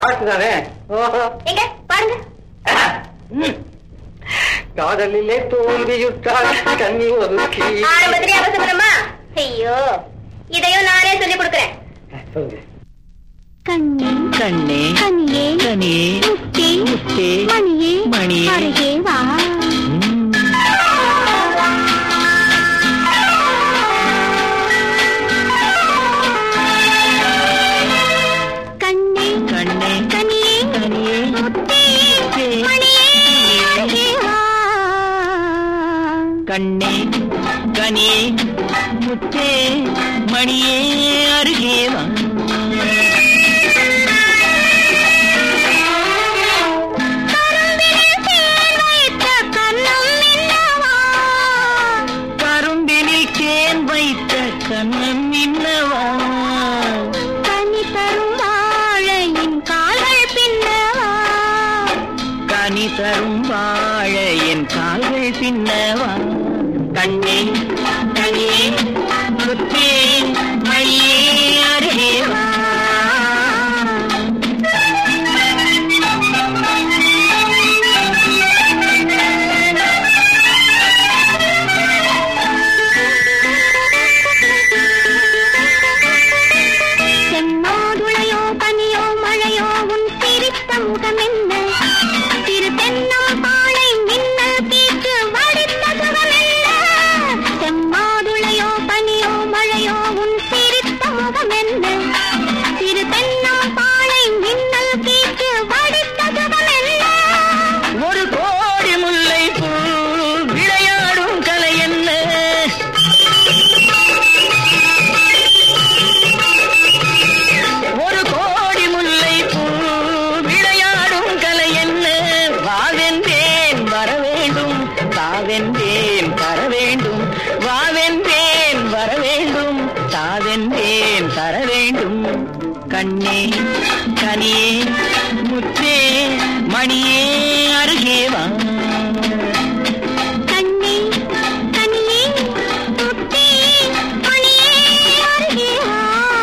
பாட்டு தானே ஓஹோ எங்க பாருங்க ம். காதலிலே தோல்வியுற்றால் கண்ணி ஒதுக்கி ஆரம்பத்திலே அவசரமா ஐயோ இதையும் நானே சொல்லி கொடுக்குறேன் சொல்லுங்க கண்ணே கண்ணே கனியே கனியே முத்தே முத்தே மணியே மணியே. அருகே வா ம். கண்ணே கண்ணே கனியே கனியே முத்தே முத்தே மணியே அருகே வா கண்ணே கனியே முத்தே மணியே அருகே வா கரும்பினில் தேன் வைத்த கண்ணம் கரும்பினில் தேன் வைத்த கண்ணம் மின்னவா இன்னவா கனி தரும் வாழையின் கால்கள் பின்னவா கனி தரும் வாழ என் கால்கள் பின்னவா கண்ணே கனியே முத்தே மணியே அருகே வா செம்மாதுளையோ பனியோ மழையோ உன் சிரித்த முகம் என்ன திரு தென்னம் பாளை மின்னல் பேச்சு வடித்த சுகம் என்ன செம்மாதுளையோ பனியோ மழையோ உன் சிரித்த முகம் என்ன திரு தென்னம் பாளை மின்னல் பேச்சு வடித்த சுகம் என்ன ஒரு கோடி முல்லை பூ விளையாடும் கலை என்ன ஒரு கோடி முல்லை பூ விளையாடும் கலை என்ன வாவென்றேன் வர வேண்டும் தாவென்றேன் தர வேண்டும் வாவென்றேன் வர வேண்டும் தாவென்றேன் தர வேண்டும் கண்ணே கனியே முத்தே மணியே அருகே வா கண்ணே கனியே முத்தே மணியே அருகே வா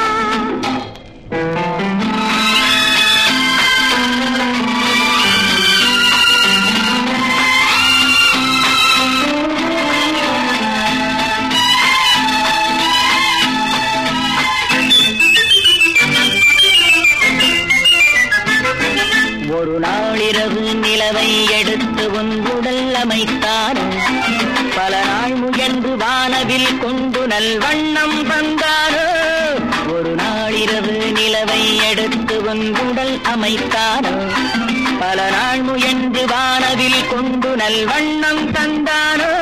ஒரு நாளிரவு நிலவை எடுத்து உன் உடல் அமைத்தானோ பல நாள் முயன்று வானவில் கொண்டு நல்வண்ணம் தந்தானோ ஒரு நாளிரவு நிலவை எடுத்து உன் உடல் அமைத்தானோ பல நாள் முயன்று வானவில் கொண்டு நல்வண்ணம் தந்தானோ